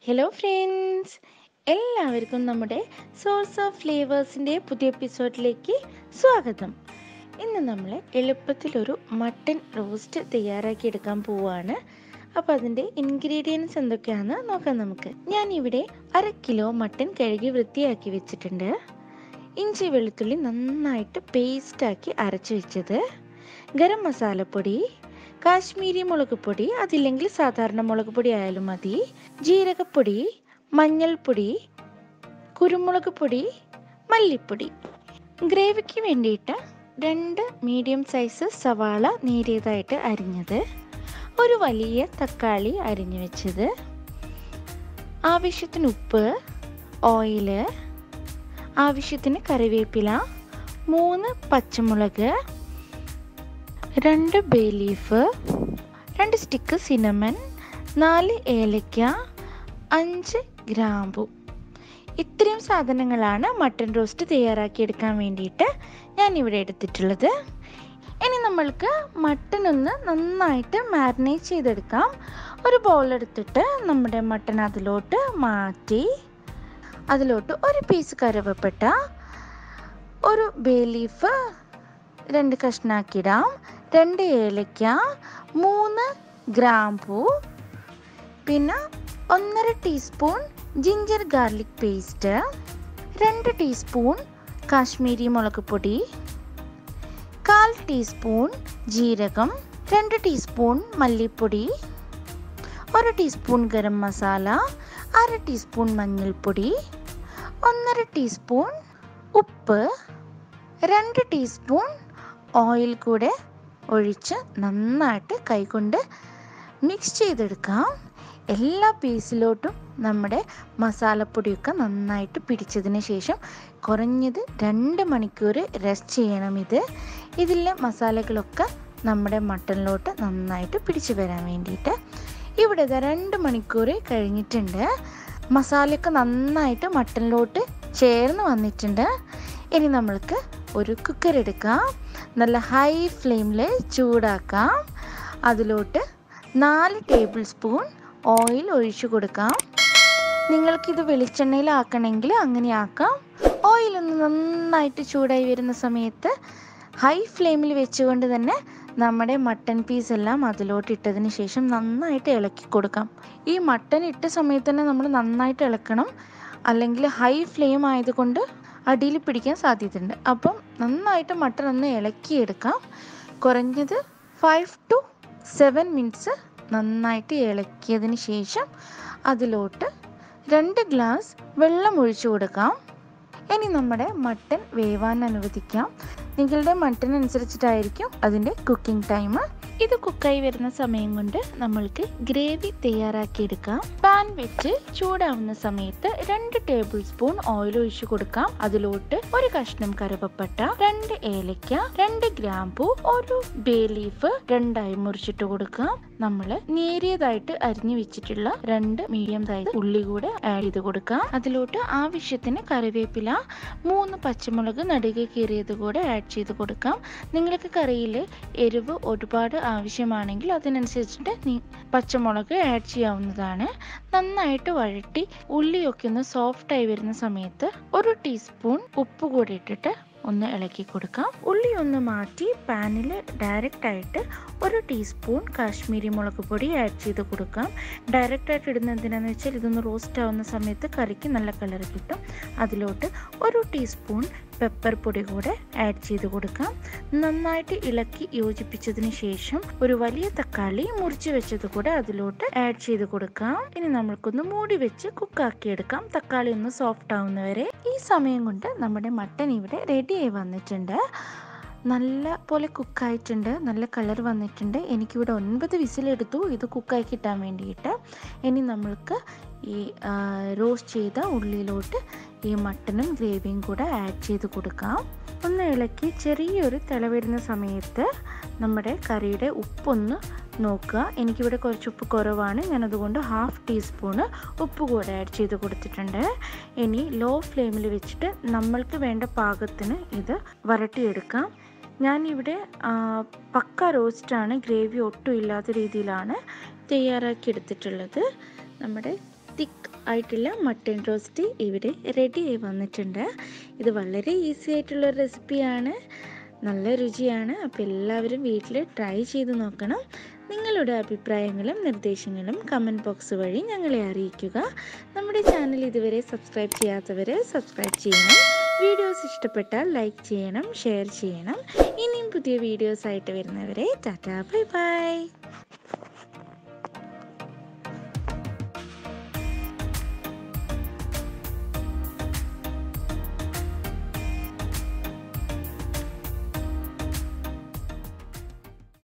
hello friends എല്ലാവർക്കും നമ്മുടെ source of ഫ്ലേവേഴ്സിൻ്റെ പുതിയ എപ്പിസോഡിലേക്ക് സ്വാഗതം ഇന്ന് നമ്മൾ എളുപ്പത്തിലൊരു മട്ടൻ റോസ്റ്റ് തയ്യാറാക്കി എടുക്കാൻ പോവുകയാണ് അപ്പോൾ അതിൻ്റെ ഇൻഗ്രീഡിയൻസ് എന്തൊക്കെയാണെന്ന് നോക്കാം നമുക്ക് ഞാൻ ഇവിടെ അര കിലോ മട്ടൻ കഴുകി വൃത്തിയാക്കി വെച്ചിട്ടുണ്ട് ഇഞ്ചി വെളുത്തുള്ളി നന്നായിട്ട് പേസ്റ്റാക്കി അരച്ച് വെച്ചത് ഗരം മസാലപ്പൊടി കാശ്മീരി മുളക് പൊടി അതില്ലെങ്കിൽ സാധാരണ മുളക് പൊടി ആയാലും മതി ജീരകപ്പൊടി മഞ്ഞൾപ്പൊടി കുരുമുളക് പൊടി മല്ലിപ്പൊടി ഗ്രേവിക്ക് വേണ്ടിയിട്ട് രണ്ട് മീഡിയം സൈസ് സവാള നേരിയതായിട്ട് അരിഞ്ഞത് ഒരു വലിയ തക്കാളി അരിഞ്ഞു വെച്ചത് ആവശ്യത്തിന് ഉപ്പ് ഓയില് ആവശ്യത്തിന് കറിവേപ്പില മൂന്ന് പച്ചമുളക് രണ്ട് ബേ ലീഫ് രണ്ട് സ്റ്റിക്ക് സിനമൻ നാല് ഏലക്ക അഞ്ച് ഗ്രാമ്പു ഇത്രയും സാധനങ്ങളാണ് മട്ടൻ റോസ്റ്റ് തയ്യാറാക്കിയെടുക്കാൻ വേണ്ടിയിട്ട് ഞാൻ ഇവിടെ എടുത്തിട്ടുള്ളത് ഇനി നമ്മൾക്ക് മട്ടൻ ഒന്ന് നന്നായിട്ട് മാരിനേറ്റ് ചെയ്തെടുക്കാം ഒരു ബൗൾ എടുത്തിട്ട് നമ്മുടെ മട്ടൻ അതിലോട്ട് മാറ്റി അതിലോട്ട് ഒരു പീസ് കറുവപ്പെട്ട ഒരു ബേ ലീഫ് രണ്ട് കഷ്ണാക്കിടാം രണ്ട് ഏലക്ക മൂന്ന് ഗ്രാമ്പൂ പിന്നെ ഒന്നര ടീസ്പൂൺ ജിഞ്ചർ ഗാർലിക് പേസ്റ്റ് രണ്ട് ടീസ്പൂൺ കാശ്മീരി മുളക് പൊടി കാൽ ടീസ്പൂൺ ജീരകം രണ്ട് ടീസ്പൂൺ മല്ലിപ്പൊടി ഒരു ടീസ്പൂൺ ഗരം മസാല അര ടീസ്പൂൺ മഞ്ഞൾപ്പൊടി ഒന്നര ടീസ്പൂൺ ഉപ്പ് രണ്ട് ടീസ്പൂൺ ഓയിൽ കൂടെ ഒഴിച്ച് നന്നായിട്ട് കൈകൊണ്ട് മിക്സ് ചെയ്തെടുക്കാം എല്ലാ പീസിലോട്ടും നമ്മുടെ മസാലപ്പൊടിയൊക്കെ നന്നായിട്ട് പിടിച്ചതിന് ശേഷം കുറഞ്ഞത് രണ്ട് മണിക്കൂർ റെസ്റ്റ് ചെയ്യണം ഇത് ഇതിലെ മസാലകളൊക്കെ നമ്മുടെ മട്ടനിലോട്ട് നന്നായിട്ട് പിടിച്ചു വരാൻ വേണ്ടിയിട്ട് ഇവിടെ ഇതാ രണ്ട് മണിക്കൂർ കഴിഞ്ഞിട്ടുണ്ട് മസാലയൊക്കെ നന്നായിട്ട് മട്ടനിലോട്ട് ചേർന്ന് വന്നിട്ടുണ്ട് ഇനി നമ്മൾക്ക് ഒരു കുക്കർ എടുക്കാം നല്ല ഹൈ ഫ്ലെയിമിൽ ചൂടാക്കാം അതിലോട്ട് നാല് ടേബിൾ സ്പൂൺ ഓയിൽ ഒഴിച്ചു കൊടുക്കാം നിങ്ങൾക്കിത് വെളിച്ചെണ്ണയിലാക്കണമെങ്കിൽ അങ്ങനെ ആക്കാം ഓയിൽ ഒന്ന് നന്നായിട്ട് ചൂടായി വരുന്ന സമയത്ത് ഹൈ ഫ്ലെയിമിൽ വെച്ചുകൊണ്ട് തന്നെ നമ്മുടെ മട്ടൻ പീസ് എല്ലാം അതിലോട്ട് ഇട്ടതിന് ശേഷം നന്നായിട്ട് ഇളക്കി കൊടുക്കാം ഈ മട്ടൻ ഇട്ട സമയത്ത് തന്നെ നമ്മൾ നന്നായിട്ട് ഇളക്കണം അല്ലെങ്കിൽ ഹൈ ഫ്ലെയിം ആയതുകൊണ്ട് അടിയിൽ പിടിക്കാൻ സാധ്യതയുണ്ട് അപ്പം നന്നായിട്ട് മട്ടൺ ഒന്ന് ഇളക്കിയെടുക്കാം കുറഞ്ഞത് ഫൈവ് ടു സെവൻ മിനിറ്റ്സ് നന്നായിട്ട് ഇളക്കിയതിന് ശേഷം അതിലോട്ട് രണ്ട് ഗ്ലാസ് വെള്ളം ഒഴിച്ചു കൊടുക്കാം ഇനി നമ്മുടെ മട്ടൻ വേവാൻ അനുവദിക്കാം നിങ്ങളുടെ മട്ടൻ അനുസരിച്ചിട്ടായിരിക്കും അതിൻ്റെ കുക്കിംഗ് ടൈം ഇത് കുക്കായി വരുന്ന സമയം കൊണ്ട് നമ്മൾക്ക് ഗ്രേവി തയ്യാറാക്കിയെടുക്കാം പാൻ വെച്ച് ചൂടാവുന്ന സമയത്ത് രണ്ട് ടേബിൾ സ്പൂൺ ഓയിൽ ഒഴിച്ചു കൊടുക്കാം അതിലോട്ട് ഒരു കഷ്ണം കറുവപ്പട്ട രണ്ട് ഏലക്ക രണ്ട് ഗ്രാമ്പു ഒരു ബേ ലീഫ് രണ്ടായി മുറിച്ചിട്ട് കൊടുക്കാം നമ്മൾ നേരിയതായിട്ട് അരിഞ്ഞു വെച്ചിട്ടുള്ള രണ്ട് മീഡിയം സൈസ് ഉള്ളി കൂടെ ആഡ് ചെയ്ത് കൊടുക്കാം അതിലോട്ട് ആവശ്യത്തിന് കറിവേപ്പില മൂന്ന് പച്ചമുളക് നടുകെ കീറിയത് കൂടെ ആഡ് ചെയ്ത് കൊടുക്കാം നിങ്ങൾക്ക് കറിയിൽ എരിവ് ഒരുപാട് ആവശ്യമാണെങ്കിൽ അതിനനുസരിച്ചിട്ട് നീ പച്ചമുളക് ആഡ് ചെയ്യാവുന്നതാണ് നന്നായിട്ട് വഴട്ടി ഉള്ളിയൊക്കെ ഒന്ന് സോഫ്റ്റ് ആയി വരുന്ന സമയത്ത് ഒരു ടീസ്പൂൺ ഉപ്പ് കൂടി ഇട്ടിട്ട് ഒന്ന് ഇളക്കി കൊടുക്കാം ഉള്ളി ഒന്ന് മാറ്റി പാനിൽ ഡയറക്റ്റ് ആയിട്ട് ഒരു ടീസ്പൂൺ കാശ്മീരി മുളക് പൊടി ആഡ് ചെയ്ത് കൊടുക്കാം ഡയറക്റ്റ് ആയിട്ട് ഇടുന്നത് എന്തിനാന്ന് വെച്ചാൽ ഇതൊന്ന് റോസ്റ്റ് ആവുന്ന സമയത്ത് കറിക്ക് നല്ല കളർ കിട്ടും അതിലോട്ട് ഒരു ടീസ്പൂൺ പെപ്പർ പൊടി കൂടെ ആഡ് ചെയ്ത് കൊടുക്കാം നന്നായിട്ട് ഇളക്കി യോജിപ്പിച്ചതിന് ശേഷം ഒരു വലിയ തക്കാളി മുറിച്ച് വെച്ചത് കൂടെ അതിലോട്ട് ആഡ് ചെയ്ത് കൊടുക്കാം ഇനി നമ്മൾക്കൊന്ന് മൂടി വെച്ച് കുക്കാക്കി എടുക്കാം തക്കാളി ഒന്ന് സോഫ്റ്റ് ആവുന്നവരെ ഈ സമയം കൊണ്ട് നമ്മുടെ മട്ടൻ ഇവിടെ റെഡിയായി വന്നിട്ടുണ്ട് നല്ല പോലെ കുക്കായിട്ടുണ്ട് നല്ല കളർ വന്നിട്ടുണ്ട് എനിക്കിവിടെ ഒൻപത് വിസിലെടുത്തു ഇത് കുക്കായി കിട്ടാൻ വേണ്ടിയിട്ട് ഇനി നമ്മൾക്ക് ഈ റോസ്റ്റ് ചെയ്ത ഉള്ളിയിലോട്ട് ഈ മട്ടനും ഗ്രേവിയും കൂടെ ആഡ് ചെയ്ത് കൊടുക്കാം ഒന്ന് ഇളക്കി ചെറിയൊരു തിള വരുന്ന സമയത്ത് നമ്മുടെ കറിയുടെ ഉപ്പൊന്ന് നോക്കുക എനിക്കിവിടെ കുറച്ച് ഉപ്പ് കുറവാണ് ഞാനതുകൊണ്ട് ഹാഫ് ടീസ്പൂണ് ഉപ്പ് കൂടെ ആഡ് ചെയ്ത് കൊടുത്തിട്ടുണ്ട് ഇനി ലോ ഫ്ലെയിമിൽ വെച്ചിട്ട് നമ്മൾക്ക് വേണ്ട പാകത്തിന് ഇത് വരട്ടിയെടുക്കാം ഞാനിവിടെ ആ, പക്ക റോസ്റ്റാണ് ഗ്രേവി ഒട്ടും ഇല്ലാത്ത രീതിയിലാണ് തയ്യാറാക്കി എടുത്തിട്ടുള്ളത് നമ്മുടെ തിക്ക് ആയിട്ടുള്ള മട്ടൺ റോസ്റ്റ് ഇവിടെ റെഡി ആയി വന്നിട്ടുണ്ട് ഇത് വളരെ ഈസി ആയിട്ടുള്ള റെസിപ്പിയാണ് നല്ല രുചിയാണ് അപ്പോൾ എല്ലാവരും വീട്ടിൽ ട്രൈ ചെയ്ത് നോക്കണം നിങ്ങളുടെ അഭിപ്രായങ്ങളും നിർദ്ദേശങ്ങളും കമൻറ്റ് ബോക്സ് വഴി ഞങ്ങളെ അറിയിക്കുക നമ്മുടെ ചാനൽ ഇതുവരെ സബ്സ്ക്രൈബ് ചെയ്യാത്തവർ സബ്സ്ക്രൈബ് ചെയ്യണം വീഡിയോസ് ഇഷ്ടപ്പെട്ടാൽ ലൈക്ക് ചെയ്യണം ഷെയർ ചെയ്യണം ഇനിയും പുതിയ വീഡിയോസ് ആയിട്ട് വരുന്നവരെ ടാറ്റാ ബൈ ബൈ